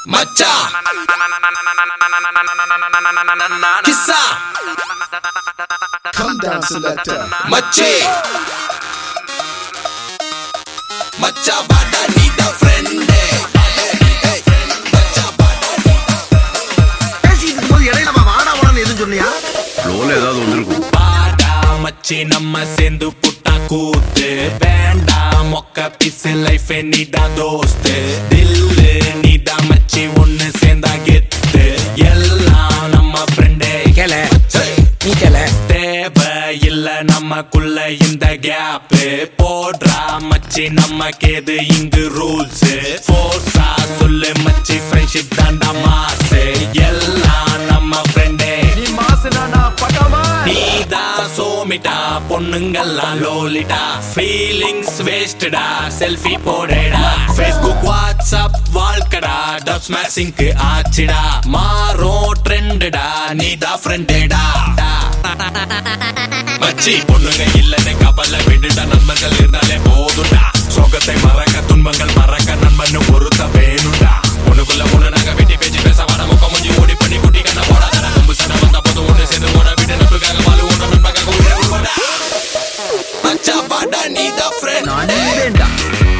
மச்சா கிஸ்ஸா Come down, selector. மச்சி மச்சா பாடா நீ தான் ஃப்ரெண்டே பேசிட்டு இருக்கும்போது இடையில அவன் வாடா வாடான்னு எதுவும் சொன்னியா ஃப்ளோல ஏதாவது வந்திருக்கும் பாடா மச்சி நம்ம சேர்ந்து புட்டா கூத்து வேண்டாம் மொக்க பிசு லைஃப் நீடா தோஸ்து தில்லு நீடா மச்சி ஒன்னு சேர்ந்தா கெத்து எல்லாம் நம்ம ஃப்ரெண்டே கேள நீ கேள தேவை இல்ல நமக்குள்ள இந்த கேப் போடுறா மச்சி நமக்கேது இங்கு ரூல்ஸ் ஃபோர்ஸா சொல்லு மச்சி ஃப்ரெண்ட்ஷிப் தாண்டா மாசு எல்லாம் நம்ம ஃப்ரெண்டே நீதான் சோமிட்டா பொண்ணுங்கெல்லாம் லோலிட்டா ஃபீலிங்ஸ் வேஸ்டடா செல்ஃபி போடடா ஃபேஸ்புக் வாட்ஸ்அப் வாழ்க்கடா டப் ஸ்மாஷிங்க்கு ஆச்சுடா மாறும் ட்ரெண்டுடா நீதான் ஃப்ரெண்டேடா மச்சி பொண்ணுங்க இல்லன்னு கப்பல்ல விட்டுட்டா நண்பர்கள் இருந்தாலே போதும்டா சோகத்தை மறக்க துன்பங்கள் மறக்க நண்பன் ஒருத்த வேணும்டா ஒண்ணுக்குள்ள ஒண்ணு நாங்க வெட்டி பேச்சு பேச வர முக்க முடிஞ்சு ஓடி பண்ணி குட்டி கண்ண போடாத கொம்பு சண்டை வந்த போது ஒண்ணு சேர்ந்து ஓட விட்டு நட்புக்காக வாழு ஒண்ணு நண்பக்காக உயிரை விடுவாடா மச்சா பாடா நீ தான் ஃப்ரெண்ட் வேண்டாம்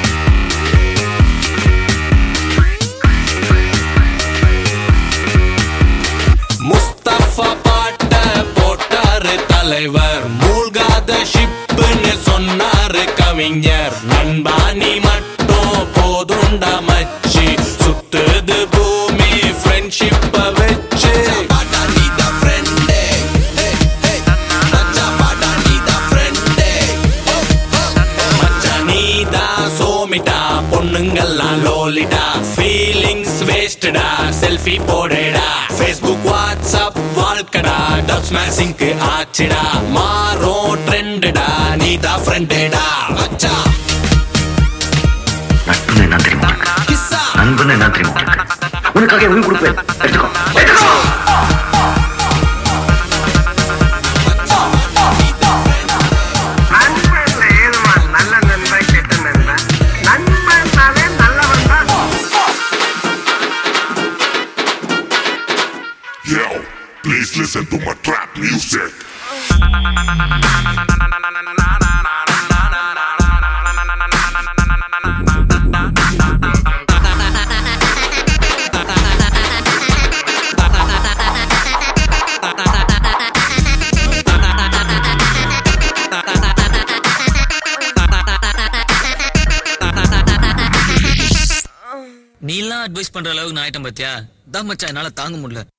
முஸ்தபா பாட்ட போட்டாரு தலைவர் மூழ்காத ஷிப்புன்னு சொன்னாரு கவிஞர் நண்பா நீ மட்டும் போதுண்டா மச்சி சுத்துது பூமி ஃப்ரெண்ட்ஷிப்ப வச்சு சோமிட்டா பொண்ணுங்கெல்லாம் லோலிட்டா ஃபீலிங்ஸ் வேஸ்டடா செல்ஃபி போடடா ஃபேஸ்புக் வாட்ஸ்அப் வாழ்க்கடா டப் ஸ்மாஷிங்க்கு ஆச்சுடா மாறும் ட்ரெண்டுடா நீ தான் ஃப்ரெண்டேடா மச்சா நட்புன்னு என்ன தெரியுமா உனக்கு? கிஸ்ஸா நண்பன்னு என்ன தெரியுமா உனக்கு? உனக்காக என் உயிர் கொடுப்பேன் எடுத்துக்கோ எடுத்துக்கோ நண்பன்ல ஏதுமா நல்ல நண்பன் கெட்ட நண்பன் நண்பன்னாலே நல்லவன் தான் Yo, please listen to my trap music. நீலாம் அட்வைஸ் பண்ற அளவுக்கு நான் ஆயிட்டேன் பாத்தியா தான் மச்சான் என்னால தாங்க முடியல